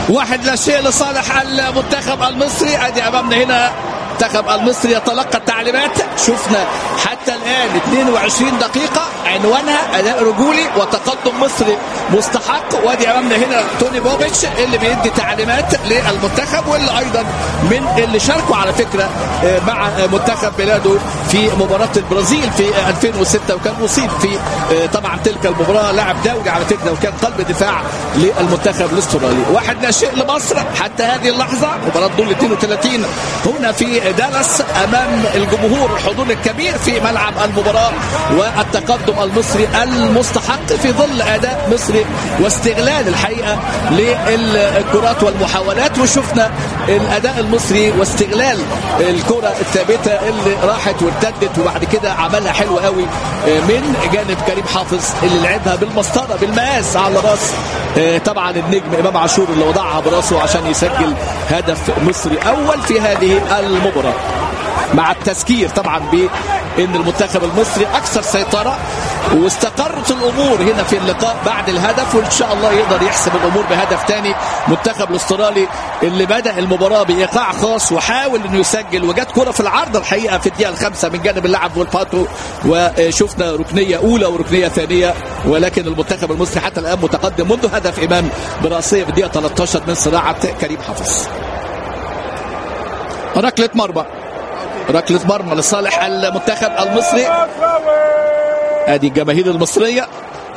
واحد لا شيء لصالح المنتخب المصري ادي امامنا هنا المنتخب المصري يتلقى التعليمات شفنا حتى الان 22 دقيقه عنوانها اداء رجولي وتقدم مصري مستحق وادي امامنا هنا توني بوبيتش اللي بيدي تعليمات للمنتخب واللي ايضا من اللي شاركوا على فكره مع منتخب بلاده في مباراه البرازيل في 2006 وكان مصيب في طبعا تلك المباراه لاعب دولي على فكره وكان قلب دفاع للمنتخب الاسترالي واحد ناشئ لمصر حتى هذه اللحظه مباراه دور 32 هنا في دالاس امام الجمهور الحضور الكبير في ملعب المباراه والتقدم المصري المستحق في ظل اداء مصري واستغلال الحقيقه للكرات والمحاولات وشفنا الاداء المصري واستغلال الكره الثابته اللي راحت وارتدت وبعد كده عملها حلو قوي من جانب كريم حافظ اللي لعبها بالمسطره بالمقاس على راس طبعا النجم امام عاشور اللي وضعها براسه عشان يسجل هدف مصري اول في هذه المباراه مع التذكير طبعا بان المنتخب المصري اكثر سيطره واستقرت الامور هنا في اللقاء بعد الهدف وان شاء الله يقدر يحسب الامور بهدف ثاني منتخب الاسترالي اللي بدا المباراه بايقاع خاص وحاول انه يسجل وجت كره في العارضه الحقيقه في الدقيقه الخامسه من جانب اللاعب فولباتو وشفنا ركنيه اولى وركنيه ثانيه ولكن المنتخب المصري حتى الان متقدم منذ هدف امام براسيه في الدقيقه 13 من صناعه كريم حافظ ركله مرمى ركله مرمى لصالح المنتخب المصري ادي الجماهير المصريه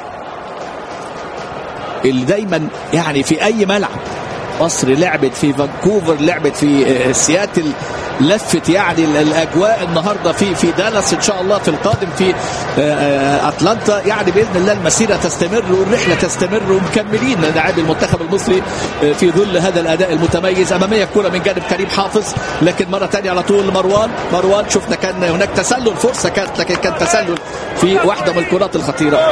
اللي دايما يعني في اي ملعب مصر لعبت في فانكوفر لعبت في سياتل لفت يعني الاجواء النهارده في في دالاس ان شاء الله في القادم في اتلانتا يعني باذن الله المسيره تستمر والرحله تستمر ومكملين لاعبي المنتخب المصري في ظل هذا الاداء المتميز اماميه الكره من جانب كريم حافظ لكن مره ثانيه على طول مروان مروان شفنا كان هناك تسلل فرصه كانت لكن كان تسلل في واحده من الكرات الخطيره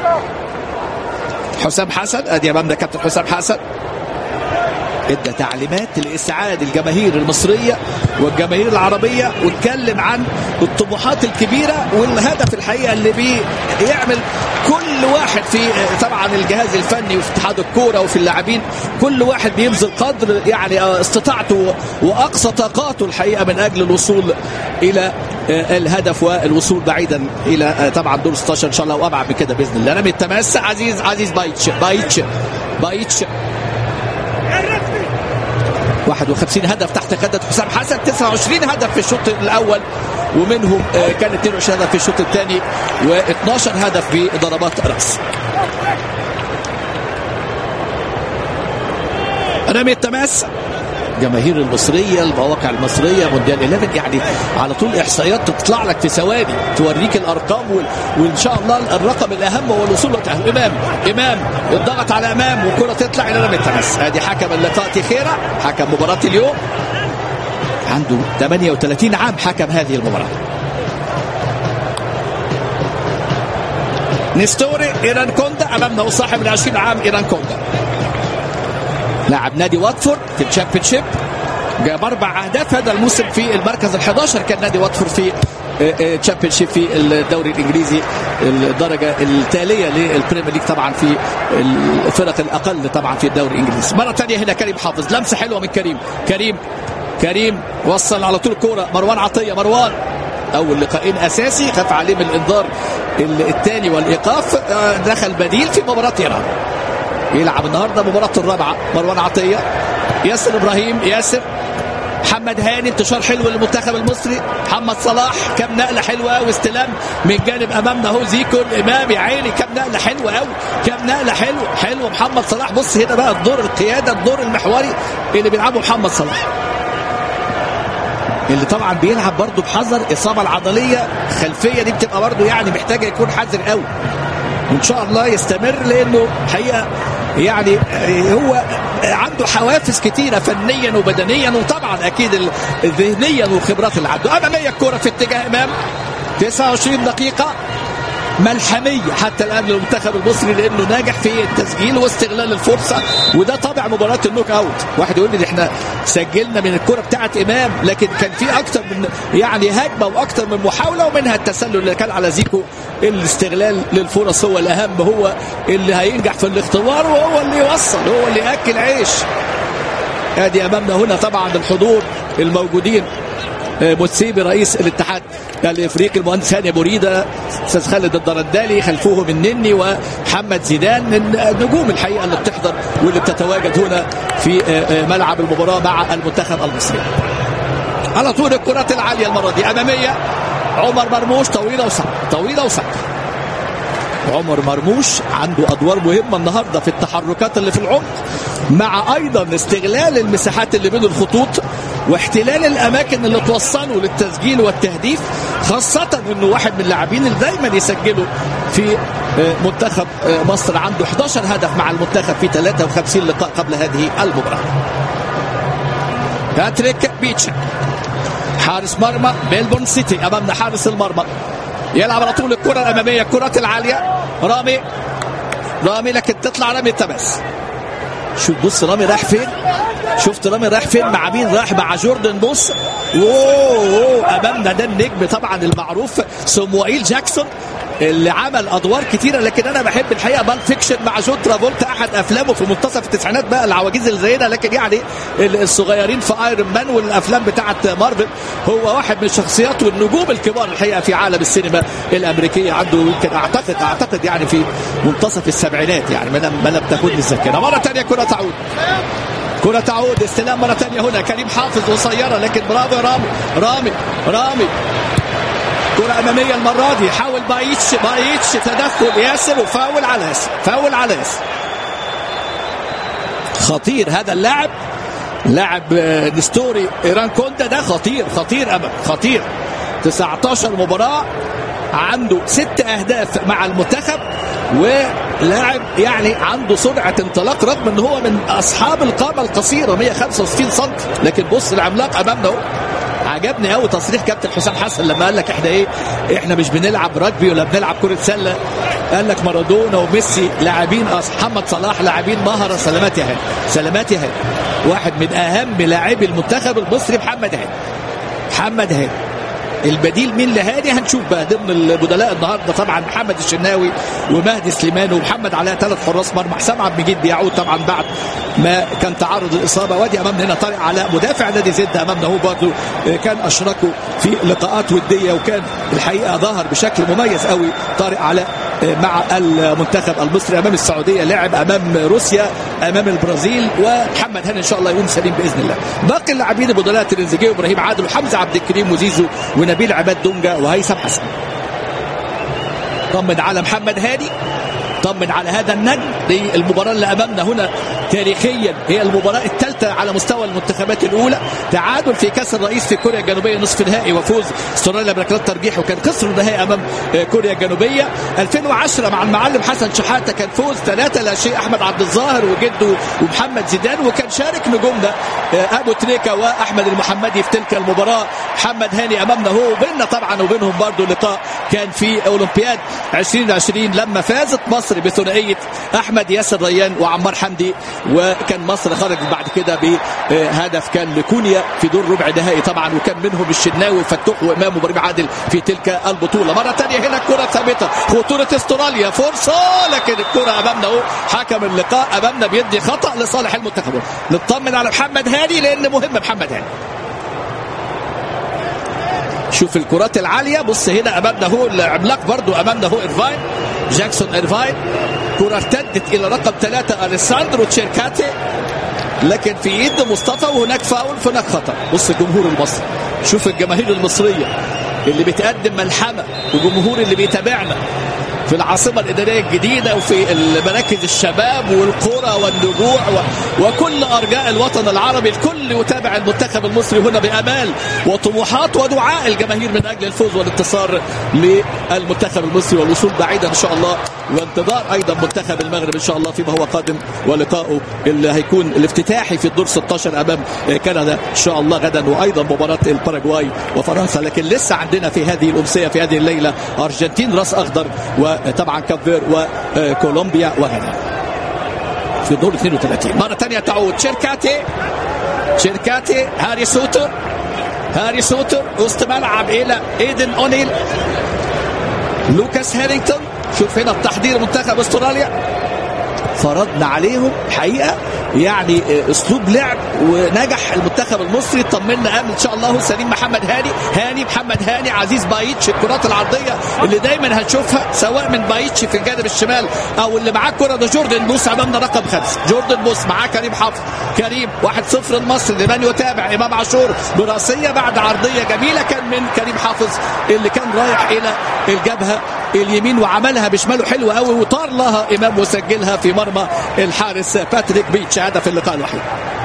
حسام حسن ادي امامنا كابتن حسام حسن ادى تعليمات لاسعاد الجماهير المصريه والجماهير العربيه واتكلم عن الطموحات الكبيره والهدف الحقيقه اللي بيعمل كل واحد في طبعا الجهاز الفني وفي اتحاد الكوره وفي اللاعبين كل واحد بيبذل قدر يعني استطاعته واقصى طاقاته الحقيقه من اجل الوصول الى الهدف والوصول بعيدا الى طبعا دور 16 ان شاء الله وابعد من كده باذن الله رمي التماس عزيز عزيز بايتش بايتش بايتش 51 هدف تحت قيادة حسام حسن 29 هدف في الشوط الأول ومنهم كان 22 هدف في الشوط الثاني و12 هدف بضربات رأس رمي التماس الجماهير المصريه المواقع المصريه مونديال 11 يعني على طول احصائيات تطلع لك في ثواني توريك الارقام وال... وان شاء الله الرقم الاهم هو الوصول لتأهل امام امام الضغط على امام والكره تطلع الى رمي التماس ادي حكم اللقاء تيخيرا حكم مباراه اليوم عنده 38 عام حكم هذه المباراه نستوري ايران كوندا امامنا صاحب ال 20 عام ايران كوندا لاعب نادي واتفورد في الشامبيونشيب جاب اربع اهداف هذا الموسم في المركز ال 11 كان نادي واتفورد في تشامبيونشيب في الدوري الانجليزي الدرجه التاليه للبريمير ليج طبعا في الفرق الاقل طبعا في الدوري الانجليزي مره ثانيه هنا كريم حافظ لمسه حلوه من كريم كريم كريم وصل على طول الكوره مروان عطيه مروان اول لقاءين اساسي خاف عليه من الانذار الثاني والايقاف دخل بديل في مباراه ايران يلعب النهارده مباراه الرابعه مروان عطيه ياسر ابراهيم ياسر محمد هاني انتشار حلو للمنتخب المصري محمد صلاح كم نقله حلوه قوي استلام من جانب امامنا اهو زيكو الامام يا عيني كم نقله حلوه قوي كم نقله حلوه حلوه محمد صلاح بص هنا بقى الدور القياده الدور المحوري اللي بيلعبه محمد صلاح اللي طبعا بيلعب برضه بحذر اصابه العضليه خلفيه دي بتبقى برضه يعني محتاجه يكون حذر قوي وان شاء الله يستمر لانه حقيقه يعني هو عنده حوافز كتيرة فنيا وبدنيا وطبعا أكيد ذهنيا والخبرات اللي عنده أمامية الكرة في اتجاه إمام 29 دقيقة ملحمية حتى الآن للمنتخب المصري لأنه ناجح في التسجيل واستغلال الفرصة وده طبع مباراة النوك أوت واحد يقول لي احنا سجلنا من الكرة بتاعت إمام لكن كان في أكتر من يعني هجمة وأكتر من محاولة ومنها التسلل اللي كان على زيكو الاستغلال للفرص هو الأهم هو اللي هينجح في الاختبار وهو اللي يوصل هو اللي يأكل عيش ادي امامنا هنا طبعا الحضور الموجودين موتسيبي رئيس الاتحاد الافريقي المهندس هاني بريده استاذ خالد الدردالي خلفوهم النني ومحمد زيدان من النجوم الحقيقه اللي بتحضر واللي بتتواجد هنا في ملعب المباراه مع المنتخب المصري. على طول الكرات العاليه المره دي اماميه عمر مرموش طويله وصعبه طويله وصعبه. عمر مرموش عنده ادوار مهمه النهارده في التحركات اللي في العمق مع ايضا استغلال المساحات اللي بين الخطوط واحتلال الاماكن اللي توصله للتسجيل والتهديف خاصه انه واحد من اللاعبين اللي دايما يسجلوا في منتخب مصر عنده 11 هدف مع المنتخب في 53 لقاء قبل هذه المباراه. باتريك بيتشا حارس مرمى ميلبورن سيتي امامنا حارس المرمى يلعب على طول الكره الاماميه الكرات العاليه رامي رامي لكن تطلع رامي التماس شوف بص رامي رايح فين شفت رامي رايح فين مع مين رايح مع جوردن بص اوه امامنا ده النجم طبعا المعروف سموئيل جاكسون اللي عمل ادوار كتيره لكن انا بحب الحقيقه بال فيكشن مع جون ترافولتا احد افلامه في منتصف التسعينات بقى العواجيز اللي زينا لكن يعني الصغيرين في ايرون مان والافلام بتاعه مارفل هو واحد من الشخصيات والنجوم الكبار الحقيقه في عالم السينما الامريكيه عنده يمكن اعتقد اعتقد يعني في منتصف السبعينات يعني ما لم تكن الذاكره مره ثانيه كره تعود كرة تعود استلام مرة ثانية هنا كريم حافظ قصيرة لكن برافو يا رامي رامي رامي كرة أمامية المرة دي حاول بايتش بايتش تدخل ياسر وفاول على ياسر فاول على ياسر خطير هذا اللاعب لاعب نستوري ايران كوندا ده خطير خطير أمام خطير 19 مباراة عنده ست أهداف مع المنتخب ولاعب يعني عنده سرعة انطلاق رغم ان هو من اصحاب القامة القصيرة 165 سم لكن بص العملاق امامنا اهو عجبني قوي تصريح كابتن حسام حسن لما قال لك احنا ايه احنا مش بنلعب راجبي ولا بنلعب كرة سلة قال لك مارادونا وميسي لاعبين محمد صلاح لاعبين مهرة سلامات يا هاني سلامات يا هاني واحد من اهم لاعبي المنتخب المصري محمد هاني محمد هاني البديل مين لهاني هنشوف بقى ضمن البدلاء النهارده طبعا محمد الشناوي ومهدي سليمان ومحمد علاء ثلاث حراس مرمى حسام عبد المجيد بيعود طبعا بعد ما كان تعرض الاصابه وادي امامنا هنا طارق علاء مدافع نادي زد امامنا هو برضه كان اشركه في لقاءات وديه وكان الحقيقه ظهر بشكل مميز قوي طارق علاء مع المنتخب المصري امام السعوديه لعب امام روسيا امام البرازيل ومحمد هاني ان شاء الله يقوم سليم باذن الله باقي اللاعبين البدلاء تريزيجيه وابراهيم عادل وحمزه عبد الكريم وزيزو ونبيل عماد دونجا وهيثم حسن طمن على محمد هادي طمن على هذا النجم المباراة اللي أمامنا هنا تاريخيا هي المباراة الثالثة على مستوى المنتخبات الأولى تعادل في كأس الرئيس في كوريا الجنوبية نصف نهائي وفوز استراليا بركلات ترجيح وكان خسر النهائي أمام كوريا الجنوبية 2010 مع المعلم حسن شحاتة كان فوز ثلاثة لا شيء أحمد عبد الظاهر وجده ومحمد زيدان وكان شارك نجومنا أبو تريكة وأحمد المحمدي في تلك المباراة محمد هاني أمامنا هو وبيننا طبعا وبينهم برضه لقاء كان في أولمبياد 2020 لما فازت مصر بثنائية أحمد ياسر ريان وعمار حمدي وكان مصر خرج بعد كده بهدف كان لكونيا في دور ربع نهائي طبعا وكان منهم الشناوي وفتوح وامام وابراهيم عادل في تلك البطوله مره ثانيه هنا الكره ثابته خطوره استراليا فرصه لكن الكره امامنا اهو حكم اللقاء امامنا بيدي خطا لصالح المنتخب نطمن على محمد هاني لان مهم محمد هاني شوف الكرات العالية بص هنا أمامنا هو العملاق برضو أمامنا هو إيرفاين جاكسون إيرفاين كرة ارتدت إلى رقم ثلاثة أليساندرو تشيركاتي لكن في ايد مصطفى وهناك فاول هناك خطا بص الجمهور المصري شوف الجماهير المصريه اللي بتقدم ملحمه وجمهور اللي بيتابعنا في العاصمة الإدارية الجديدة وفي مراكز الشباب والقرى والنجوع و... وكل أرجاء الوطن العربي الكل يتابع المنتخب المصري هنا بأمال وطموحات ودعاء الجماهير من أجل الفوز والانتصار للمنتخب المصري والوصول بعيدا إن شاء الله وانتظار أيضا منتخب المغرب إن شاء الله فيما هو قادم ولقائه اللي هيكون الافتتاحي في الدور 16 أمام كندا إن شاء الله غدا وأيضا مباراة الباراجواي وفرنسا لكن لسه عندنا في هذه الأمسية في هذه الليلة أرجنتين راس أخضر و طبعا كافير وكولومبيا وغانا في دور 32 مرة ثانية تعود شيركاتي شيركاتي هاري سوتر هاري سوتر وسط ملعب إلى إيدن أونيل لوكاس هارينغتون شوف هنا التحضير منتخب استراليا فرضنا عليهم حقيقه يعني اسلوب لعب ونجح المنتخب المصري طمنا امل ان شاء الله سليم محمد هاني هاني محمد هاني عزيز بايتش الكرات العرضيه اللي دايما هتشوفها سواء من بايتش في الجانب الشمال او اللي معاه الكره ده جوردن بوس امامنا رقم خمسه جوردن بوس معاه كريم حافظ كريم 1-0 المصري لمن يتابع امام عاشور براسيه بعد عرضيه جميله كان من كريم حافظ اللي كان رايح الى الجبهه اليمين وعملها بشماله حلو قوي وطار لها امام وسجلها في مرمى الحارس باتريك بيتش هدف اللقاء الوحيد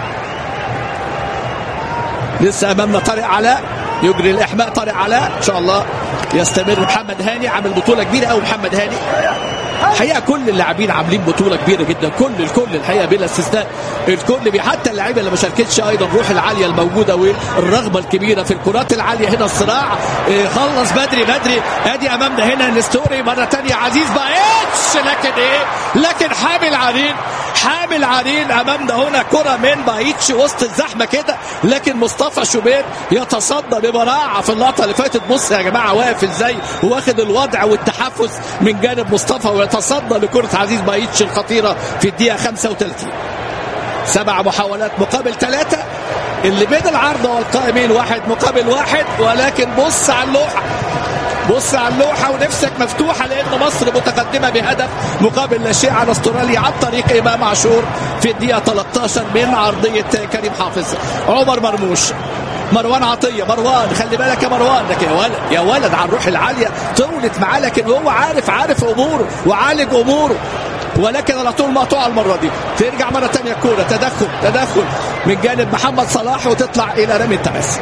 لسه امامنا طارق علاء يجري الاحماء طارق علاء ان شاء الله يستمر محمد هاني عامل بطوله كبيره قوي محمد هاني الحقيقه كل اللاعبين عاملين بطوله كبيره جدا كل الكل الحقيقه بلا استثناء الكل بي حتى اللعيبه اللي ما شاركتش ايضا الروح العاليه الموجوده والرغبه الكبيره في الكرات العاليه هنا الصراع إيه خلص بدري بدري ادي امامنا هنا الستوري مره ثانيه عزيز بايتش لكن ايه لكن حامل عرين حامل عرين امامنا هنا كره من بايتش وسط الزحمه كده لكن مصطفى شوبير يتصدى ببراعه في اللقطه اللي فاتت بص يا جماعه واقف ازاي واخد الوضع والتحفز من جانب مصطفى ويتصدى لكره عزيز بايتش الخطيره في الدقيقه 35 سبع محاولات مقابل ثلاثه اللي بين العارضه والقائمين واحد مقابل واحد ولكن بص على اللوحه بص على اللوحه ونفسك مفتوحه لان مصر متقدمه بهدف مقابل لا شيء على استراليا عن طريق امام عاشور في الدقيقه 13 من عرضيه كريم حافظ عمر مرموش مروان عطيه مروان خلي بالك يا مروان لكن يا ولد يا ولد على الروح العاليه طولت معاه لكن هو عارف عارف اموره وعالج اموره ولكن على طول مقطوعه المره دي ترجع مره ثانيه الكوره تدخل تدخل من جانب محمد صلاح وتطلع الى رامي التماس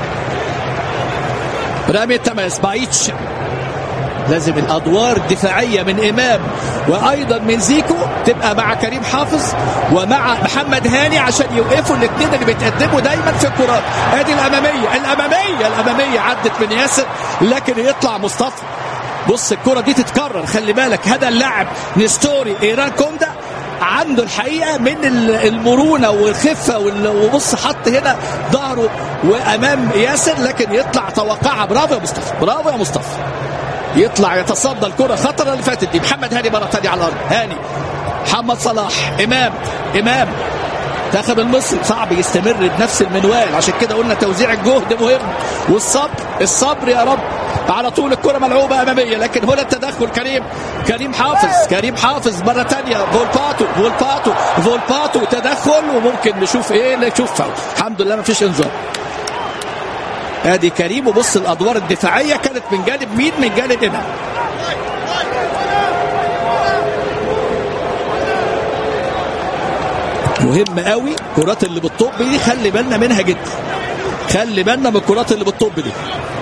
رامي التماس بايتش لازم الادوار الدفاعيه من امام وايضا من زيكو تبقى مع كريم حافظ ومع محمد هاني عشان يوقفوا الاثنين اللي بيتقدموا دايما في الكرات ادي الاماميه الاماميه الاماميه عدت من ياسر لكن يطلع مصطفى بص الكره دي تتكرر خلي بالك هذا اللاعب نستوري ايران كوندا عنده الحقيقه من المرونه والخفه وبص حط هنا ظهره وامام ياسر لكن يطلع توقعها برافو يا مصطفى برافو يا مصطفى يطلع يتصدى الكره خطره اللي فاتت دي محمد هاني مره ثانيه على الارض هاني محمد صلاح امام امام منتخب المصري صعب يستمر بنفس المنوال عشان كده قلنا توزيع الجهد مهم والصبر الصبر يا رب على طول الكره ملعوبه اماميه لكن هنا التدخل كريم كريم حافظ كريم حافظ مره ثانيه فولباتو فولباتو فولباتو تدخل وممكن نشوف ايه نشوف فاول الحمد لله ما فيش انذار ادي كريم وبص الادوار الدفاعيه كانت من جانب مين من جانب امام مهم قوي الكرات اللي بالطب دي خلي بالنا منها جدا خلي بالنا من الكرات اللي بالطب دي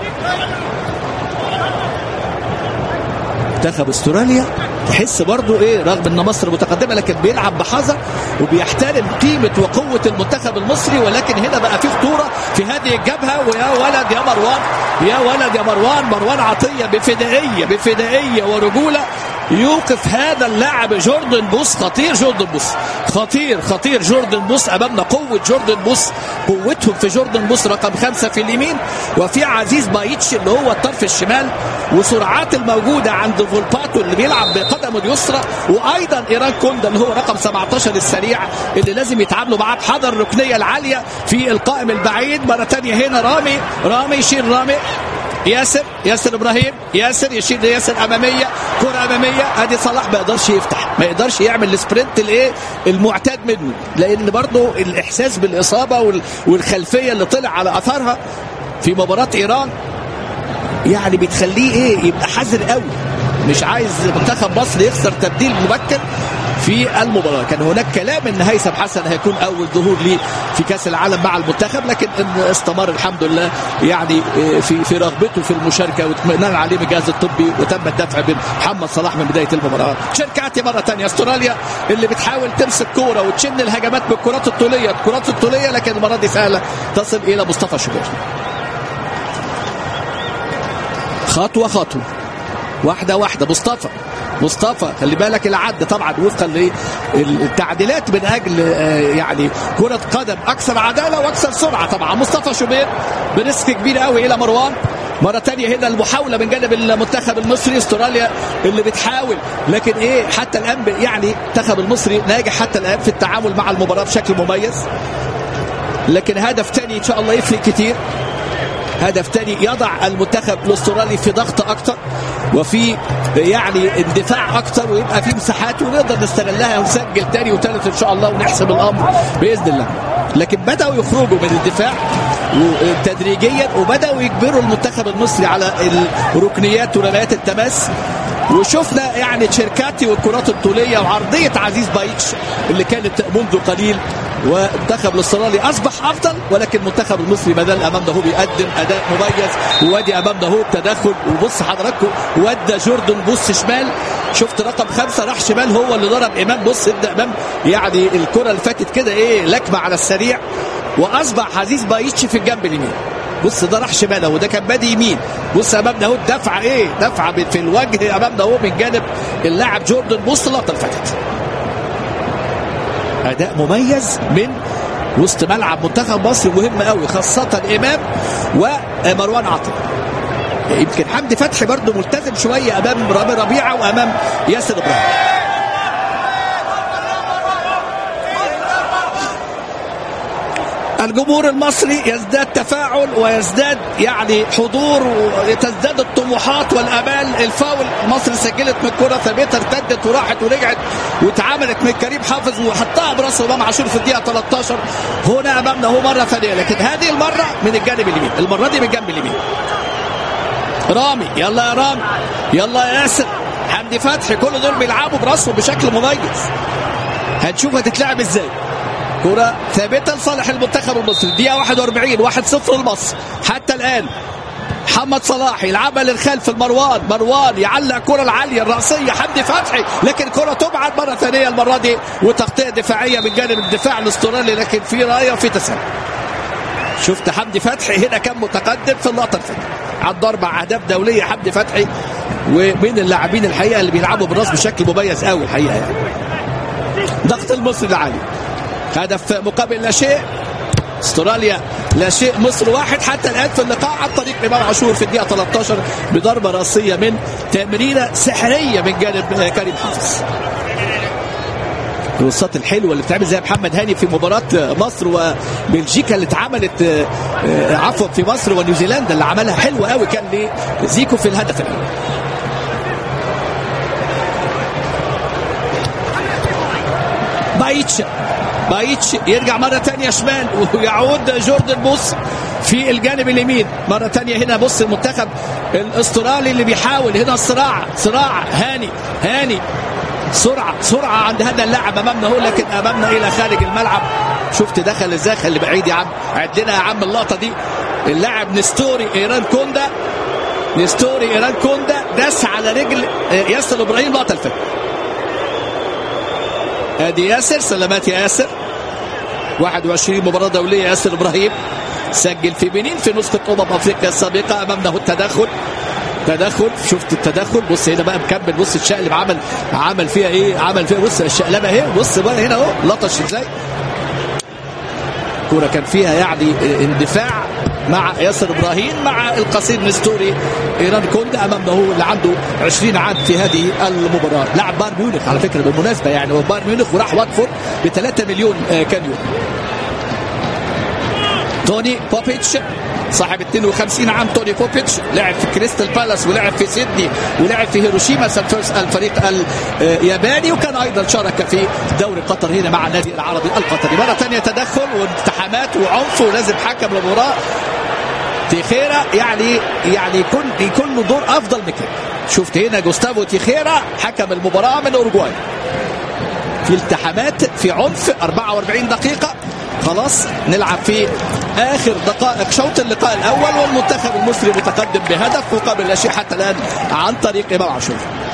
منتخب استراليا تحس برضو ايه رغم ان مصر متقدمه لكن بيلعب بحذر وبيحترم قيمه وقوه المنتخب المصري ولكن هنا بقى في خطوره في هذه الجبهه ويا ولد يا مروان يا ولد يا مروان مروان عطيه بفدائيه بفدائيه ورجوله يوقف هذا اللاعب جوردن بوس خطير جوردن بوس خطير خطير جوردن بوس امامنا قوه جوردن بوس قوتهم في جوردن بوس رقم خمسه في اليمين وفي عزيز بايتش اللي هو الطرف الشمال وسرعات الموجوده عند فولباتو اللي بيلعب بقدمه اليسرى وايضا ايران كوندا اللي هو رقم 17 السريع اللي لازم يتعاملوا معاه بحذر الركنيه العاليه في القائم البعيد مره ثانيه هنا رامي رامي يشيل رامي ياسر ياسر ابراهيم ياسر يشيل ياسر اماميه كره اماميه ادي صلاح ما يقدرش يفتح ما يقدرش يعمل السبرنت الايه المعتاد منه لان برضه الاحساس بالاصابه والخلفيه اللي طلع على اثرها في مباراه ايران يعني بتخليه ايه يبقى حذر قوي مش عايز منتخب مصر يخسر تبديل مبكر في المباراه كان هناك كلام ان هيثم حسن هيكون اول ظهور ليه في كاس العالم مع المنتخب لكن استمر الحمد لله يعني في في رغبته في المشاركه واطمئنان عليه من الجهاز الطبي وتم الدفع بمحمد صلاح من بدايه المباراه شركاتي مره ثانيه استراليا اللي بتحاول تمسك كوره وتشن الهجمات بالكرات الطوليه الكرات الطوليه لكن المره دي سهله تصل الى مصطفى شوبير خطوه خطوه واحده واحده مصطفى مصطفى خلي بالك العد طبعا وفقا للتعديلات من اجل يعني كره قدم اكثر عداله واكثر سرعه طبعا مصطفى شوبير بريسك كبير قوي الى مروان مرة تانية هنا المحاولة من جانب المنتخب المصري استراليا اللي بتحاول لكن ايه حتى الان يعني المنتخب المصري ناجح حتى الان في التعامل مع المباراة بشكل مميز لكن هدف تاني ان شاء الله يفرق كتير هدف تاني يضع المنتخب الاسترالي في ضغط اكتر وفي يعني اندفاع اكتر ويبقى في مساحات ونقدر نستغلها ونسجل تاني وتالت ان شاء الله ونحسم الامر باذن الله لكن بداوا يخرجوا من الدفاع تدريجيا وبداوا يجبروا المنتخب المصري على الركنيات ورميات التماس وشفنا يعني تشيركاتي والكرات الطوليه وعرضيه عزيز بايتش اللي كانت منذ قليل والمنتخب الاسترالي اصبح افضل ولكن المنتخب المصري ما زال امامنا هو بيقدم اداء مميز وادي امامنا هو التدخل وبص حضراتكم ودى جوردن بص شمال شفت رقم خمسه راح شمال هو اللي ضرب امام بص ابدا امام يعني الكره اللي فاتت كده ايه لكمه على السريع واصبح عزيز بايتش في الجنب اليمين بص ده راح شمال اهو ده كان بادي يمين بص امامنا اهو الدفعه ايه دفعه في الوجه امامنا اهو من جانب اللاعب جوردن بص اللقطه اللي فاتت اداء مميز من وسط ملعب منتخب مصر مهم قوي خاصه امام ومروان عاطف يمكن حمدي فتحي برضه ملتزم شويه امام رامي ربيعه وامام ياسر ابراهيم الجمهور المصري يزداد تفاعل ويزداد يعني حضور وتزداد الطموحات والامال الفاول مصر سجلت من كره ثابته ارتدت وراحت ورجعت واتعملت من كريم حافظ وحطها براس امام عاشور في الدقيقه 13 هنا امامنا هو مره ثانيه لكن هذه المره من الجانب اليمين المره دي من الجنب اليمين رامي يلا يا رامي يلا يا ياسر حمدي فتحي كل دول بيلعبوا براسهم بشكل مميز هنشوف هتتلعب ازاي كرة ثابتة لصالح المنتخب المصري دقيقة 41 1-0 لمصر حتى الآن محمد صلاح يلعبها للخلف المروان مروان يعلق كرة العالية الرأسية حمدي فتحي لكن كرة تبعد مرة ثانية المرة دي وتغطية دفاعية من جانب الدفاع الاسترالي لكن في راية وفي تسلل شفت حمدي فتحي هنا كان متقدم في اللقطة اللي فاتت عدى أربع أهداف دولية حمدي فتحي ومن اللاعبين الحقيقة اللي بيلعبوا بالراس بشكل مميز قوي الحقيقة يعني ضغط المصري العالي هدف مقابل لا شيء استراليا لا شيء مصر واحد حتى الان في اللقاء عن طريق امام عاشور في الدقيقه 13 بضربه راسيه من تمريره سحريه من جانب كريم حافظ الكروسات الحلوه اللي بتعمل زي محمد هاني في مباراه مصر وبلجيكا اللي اتعملت عفوا في مصر ونيوزيلندا اللي عملها حلوه قوي كان لزيكو في الهدف الاول بايتش بايتش يرجع مرة تانية شمال ويعود جوردن بوس في الجانب اليمين مرة تانية هنا بص المنتخب الاسترالي اللي بيحاول هنا الصراع صراع هاني هاني سرعة سرعة عند هذا اللاعب أمامنا هو لكن أمامنا إلى خارج الملعب شفت دخل ازاي خلي بعيد يا عم عد لنا يا عم اللقطة دي اللاعب نستوري إيران كوندا نستوري إيران كوندا داس على رجل ياسر إبراهيم لقطة الفكرة ادي ياسر سلامات يا ياسر 21 مباراة دولية ياسر ابراهيم سجل في بنين في نسخة أمم أفريقيا السابقة أمامنا التدخل تدخل شفت التدخل بص هنا بقى مكمل بص الشقلب عمل عمل فيها ايه عمل فيها بص الشقلبه اهي بص بقى هنا اهو لطش ازاي كوره كان فيها يعني اندفاع مع ياسر ابراهيم مع القصير نستوري ايران كوندا امامنا هو اللي عنده 20 عام في هذه المباراه لاعب بايرن ميونخ على فكره بالمناسبه يعني هو بايرن ميونخ وراح واتفورد ب 3 مليون كان يورو توني بوبيتش صاحب 52 عام توني بوبيتش لعب في كريستال بالاس ولعب في سيدني ولعب في هيروشيما سانتوس الفريق الياباني وكان ايضا شارك في دوري قطر هنا مع النادي العربي القطري مره ثانيه تدخل والتحامات وعنف ولازم حكم المباراه تيخيرا يعني يعني يكون يكون له دور افضل من كده شفت هنا جوستافو تيخيرا حكم المباراه من اوروجواي في التحامات في عنف 44 دقيقه خلاص نلعب في اخر دقائق شوط اللقاء الاول والمنتخب المصري متقدم بهدف مقابل لا شيء حتى الان عن طريق امام عاشور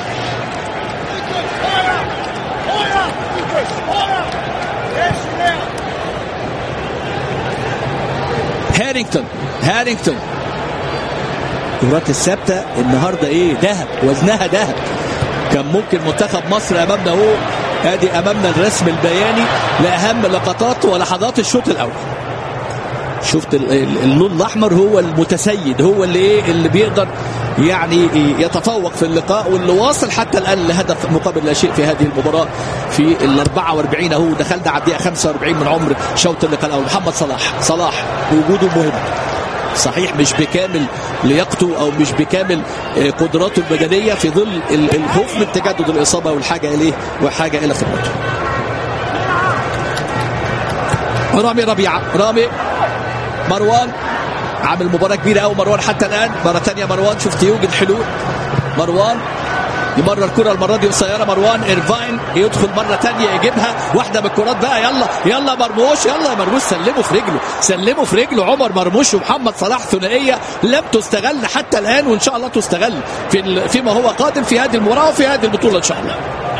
هارينغتون هارينغتون الكرات الثابته النهارده ايه ذهب وزنها ذهب كان ممكن منتخب مصر امامنا اهو ادي امامنا الرسم البياني لاهم لقطات ولحظات الشوط الاول شفت ال- ال- اللون الاحمر هو المتسيد هو اللي ايه اللي بيقدر يعني يتفوق في اللقاء واللي واصل حتى الان لهدف مقابل لا شيء في هذه المباراه في ال 44 اهو دخلنا على الدقيقه 45 من عمر شوط اللقاء الاول محمد صلاح صلاح وجوده مهم صحيح مش بكامل لياقته او مش بكامل آه، قدراته البدنيه في ظل ال- الخوف من تجدد الاصابه والحاجه اليه وحاجه الى خبرته رامي ربيعه رامي مروان عامل مباراه كبيره قوي مروان حتى الان مره ثانيه مروان شفت يوجد حلول مروان يمرر الكره المره دي قصيره مروان ايرفاين يدخل مره ثانيه يجيبها واحده من الكرات بقى يلا يلا مرموش يلا يا مرموش سلمه في رجله سلمه في رجله عمر مرموش ومحمد صلاح ثنائيه لم تستغل حتى الان وان شاء الله تستغل في ال- فيما هو قادم في هذه المباراه وفي هذه البطوله ان شاء الله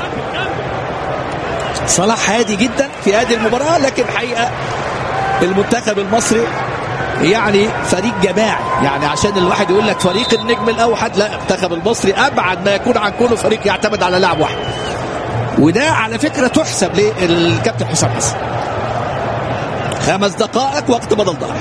صلاح هادي جدا في هذه المباراه لكن حقيقه المنتخب المصري يعني فريق جماعي يعني عشان الواحد يقول لك فريق النجم الاوحد لا المنتخب المصري ابعد ما يكون عن كونه فريق يعتمد على لاعب واحد وده على فكره تحسب للكابتن حسام حسن خمس دقائق وقت بدل ضائع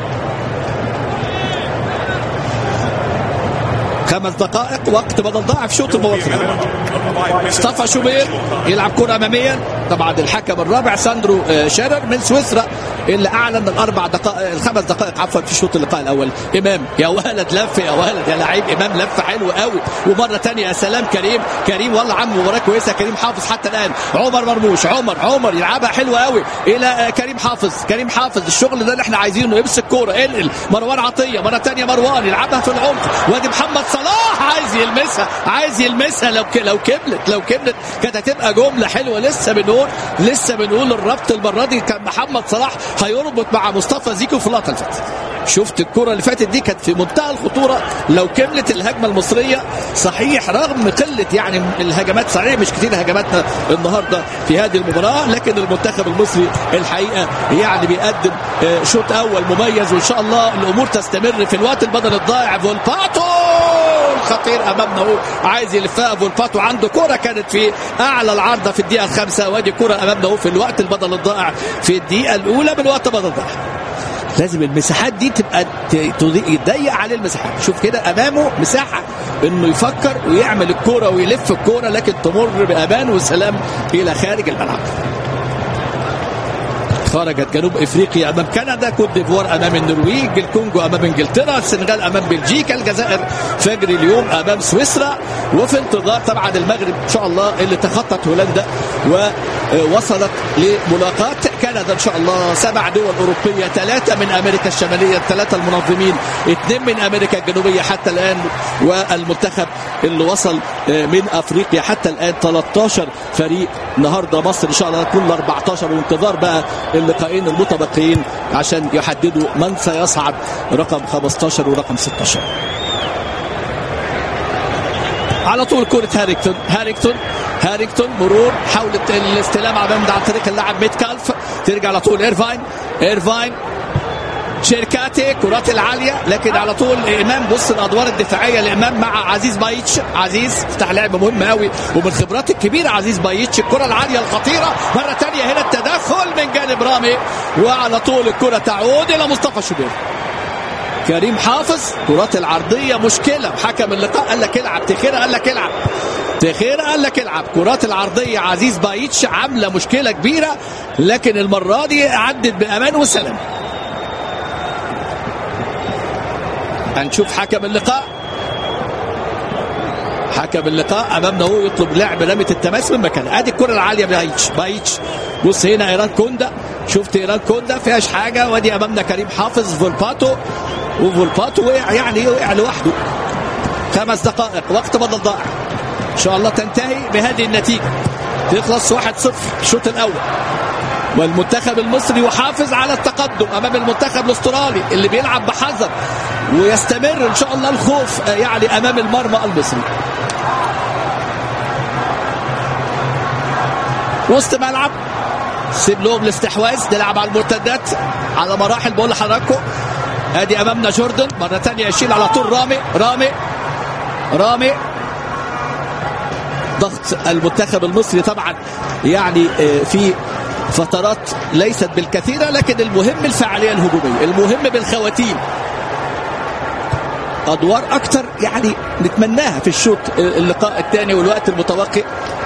خمس دقائق وقت بدل ضائع في شوط المباراه مصطفى شوبير يلعب كره اماميا طبعا الحكم الرابع ساندرو آه، شيرر من سويسرا اللي اعلن الاربع دقائق الخمس دقائق عفوا في شوط اللقاء الاول امام يا ولد لف يا ولد يا لعيب امام لف حلو قوي ومره ثانيه يا سلام كريم كريم والله عم مباراه كويسه كريم حافظ حتى الان عمر مرموش عمر عمر يلعبها حلوه قوي الى آه، كريم حافظ كريم حافظ الشغل ده اللي احنا عايزينه يمسك كوره انقل مروان عطيه مره ثانيه مروان يلعبها في العمق وادي محمد صلاح عايز يلمسها عايز يلمسها لو ك... لو كملت لو كملت كانت هتبقى جمله حلوه لسه بنقول لسه بنقول الربط المره دي كان محمد صلاح هيربط مع مصطفى زيكو في اللقطه اللي فاتت شفت الكره اللي فاتت دي كانت في منتهى الخطوره لو كملت الهجمه المصريه صحيح رغم قله يعني الهجمات صحيح مش كتير هجماتنا النهارده في هذه المباراه لكن المنتخب المصري الحقيقه يعني بيقدم آه، شوط اول مميز وان شاء الله الامور تستمر في الوقت البدل الضائع فولباتو الخطير امامنا هو عايز يلفها فولباتو عنده كره كانت في اعلى العارضه في الدقيقه الخامسه وادي كره امامنا هو في الوقت البدل الضائع في الدقيقه الاولى من وقت بدل ضائع لازم المساحات دي تبقى ت- تضيق- يضيق عليه المساحات شوف كده امامه مساحه انه يفكر ويعمل الكوره ويلف الكوره لكن تمر بامان وسلام الى خارج الملعب خرجت جنوب افريقيا امام كندا كوت ديفوار امام النرويج الكونجو امام انجلترا السنغال امام بلجيكا الجزائر فجر اليوم امام سويسرا وفي انتظار طبعا المغرب ان شاء الله اللي تخطت هولندا ووصلت لملاقاه كندا ان شاء الله سبع دول اوروبيه ثلاثه من امريكا الشماليه الثلاثه المنظمين اثنين من امريكا الجنوبيه حتى الان والمنتخب اللي وصل من افريقيا حتى الان 13 فريق النهارده مصر ان شاء الله كل 14 وانتظار بقى اللقاءين المتبقيين عشان يحددوا من سيصعد رقم 15 ورقم 16 على طول كرة هاريكتون هاريكتون هاريكتون مرور حاولت الاستلام امام عن طريق اللاعب ميتكالف ترجع على طول ايرفاين ايرفاين شيركاتي كرات العاليه لكن على طول امام بص الادوار الدفاعيه لامام مع عزيز بايتش عزيز فتح لعب مهم قوي ومن خبرات الكبيره عزيز بايتش الكره العاليه الخطيره مره ثانيه هنا التدخل من جانب رامي وعلى طول الكره تعود الى مصطفى شوبير كريم حافظ كرات العرضيه مشكله حكم اللقاء قال لك العب تخيره قال لك العب تخيره قال لك العب كرات العرضيه عزيز بايتش عامله مشكله كبيره لكن المره دي عدت بامان وسلام هنشوف حكم اللقاء حكم اللقاء امامنا هو يطلب لعب رميه التماس من مكانه ادي الكره العاليه بايتش بايتش بص هنا ايران كوندا شفت ايران كوندا فيهاش حاجه وادي امامنا كريم حافظ فولباتو وفولباتو وقع يعني وقع لوحده خمس دقائق وقت بدل ضائع ان شاء الله تنتهي بهذه النتيجه تخلص 1-0 الشوط الاول والمنتخب المصري يحافظ على التقدم امام المنتخب الاسترالي اللي بيلعب بحذر ويستمر ان شاء الله الخوف يعني امام المرمى المصري وسط ملعب سيب لهم الاستحواذ نلعب على المرتدات على مراحل بقول لحضراتكم ادي امامنا جوردن مره ثانيه يشيل على طول رامي رامي رامي ضغط المنتخب المصري طبعا يعني في فترات ليست بالكثيره لكن المهم الفعاليه الهجوميه المهم بالخواتيم ادوار اكتر يعني نتمناها في الشوط اللقاء الثاني والوقت المتوقع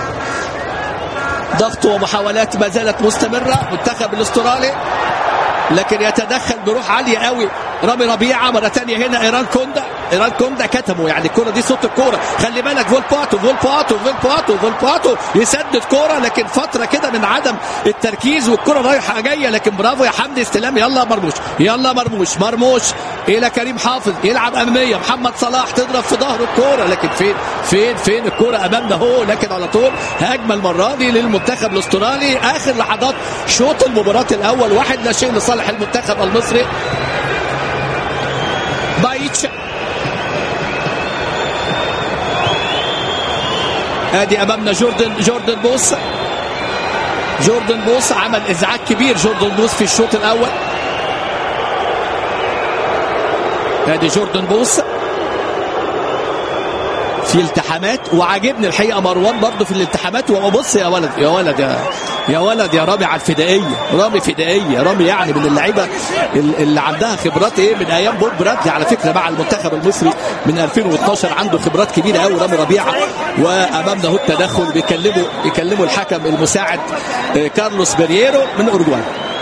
ضغط ومحاولات ما زالت مستمره منتخب الاسترالي لكن يتدخل بروح عاليه قوي رامي ربيعه مره ثانيه هنا ايران كوندا ايران كوندا كتمه يعني الكره دي صوت الكوره خلي بالك فول باتو فول باتو فول باتو فول باتو يسدد كوره لكن فتره كده من عدم التركيز والكره رايحه جايه لكن برافو يا حمدي استلام يلا مرموش يلا مرموش مرموش الى كريم حافظ يلعب اماميه محمد صلاح تضرب في ظهر الكوره لكن فين فين فين الكوره امامنا اهو لكن على طول هجمه المره دي للمنتخب الاسترالي اخر لحظات شوط المباراه الاول واحد لا شيء لصالح المنتخب المصري بايتش ادي امامنا جوردن جوردن بوس جوردن بوس عمل ازعاج كبير جوردن بوس في الشوط الاول ادي جوردن بوس في التحامات وعاجبني الحقيقه مروان برضه في الالتحامات وبص يا ولد يا ولد يا يا ولد يا رامي على الفدائيه رامي فدائيه رامي يعني من اللعيبه اللي عندها خبرات ايه من ايام بوب برادلي على فكره مع المنتخب المصري من 2012 عنده خبرات كبيره قوي رامي ربيعه وامامنا اهو التدخل بيكلموا بيكلموا الحكم المساعد كارلوس بيرييرو من اورجواي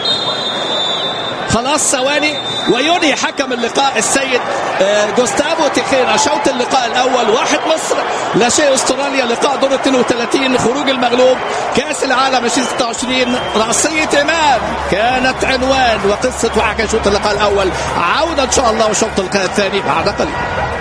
خلاص ثواني وينهي حكم اللقاء السيد جوستافو تيخيرا شوط اللقاء الاول واحد مصر لا شيء استراليا لقاء دور 32 خروج المغلوب كاس العالم 2026 راسيه امام كانت عنوان وقصه وحكى شوط اللقاء الاول عوده ان شاء الله وشوط اللقاء الثاني بعد قليل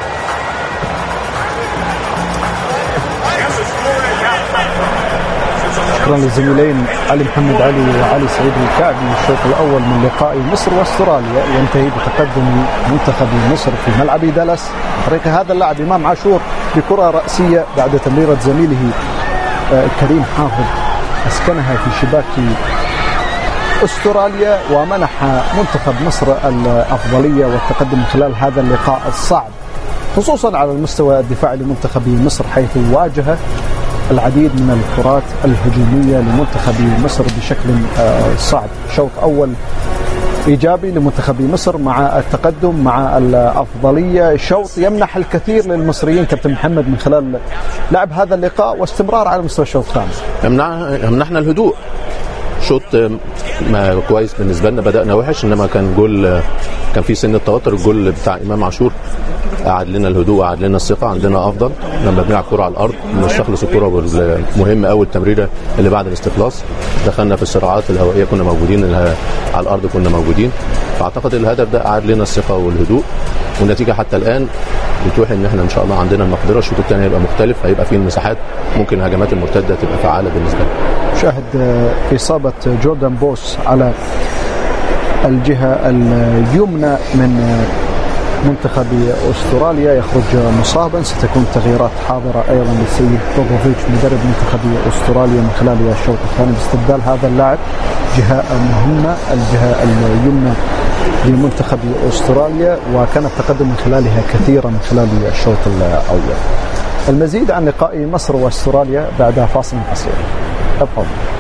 شكرا للزميلين علي محمد علي وعلي سعيد الكعبي الشوط الاول من لقاء مصر واستراليا ينتهي بتقدم منتخب مصر في ملعب دالاس طريق هذا اللاعب امام عاشور بكره راسيه بعد تمريره زميله كريم حافظ اسكنها في شباك استراليا ومنح منتخب مصر الافضليه والتقدم من خلال هذا اللقاء الصعب خصوصا على المستوى الدفاعي لمنتخب مصر حيث واجه العديد من الكرات الهجوميه لمنتخب مصر بشكل صعب شوط اول ايجابي لمنتخب مصر مع التقدم مع الافضليه شوط يمنح الكثير للمصريين كابتن محمد من خلال لعب هذا اللقاء واستمرار على مستوى الشوط الثاني يمنحنا الهدوء شوط ما كويس بالنسبه لنا بدانا وحش انما كان جول كان في سن التوتر الجول بتاع امام عاشور قعد لنا الهدوء وقعد لنا الثقه عندنا افضل لما بنلعب كره على الارض بنستخلص الكره مهم قوي التمريره اللي بعد الاستخلاص دخلنا في الصراعات الهوائيه كنا موجودين على الارض كنا موجودين فاعتقد الهدف ده قعد لنا الثقه والهدوء والنتيجه حتى الان بتوحي ان احنا ان شاء الله عندنا المقدره الشوط الثاني هيبقى مختلف هيبقى فيه المساحات ممكن الهجمات المرتده تبقى فعاله بالنسبه لنا شاهد اصابه جوردان بوس على الجهه اليمنى من منتخب استراليا يخرج مصابا ستكون تغييرات حاضره ايضا للسيد بوبوفيتش مدرب منتخب استراليا من خلال الشوط الثاني باستبدال هذا اللاعب جهه مهمه الجهه اليمنى لمنتخب استراليا وكان التقدم من خلالها كثيرا من خلال الشوط الاول. المزيد عن لقاء مصر واستراليا بعد فاصل قصير. ابقوا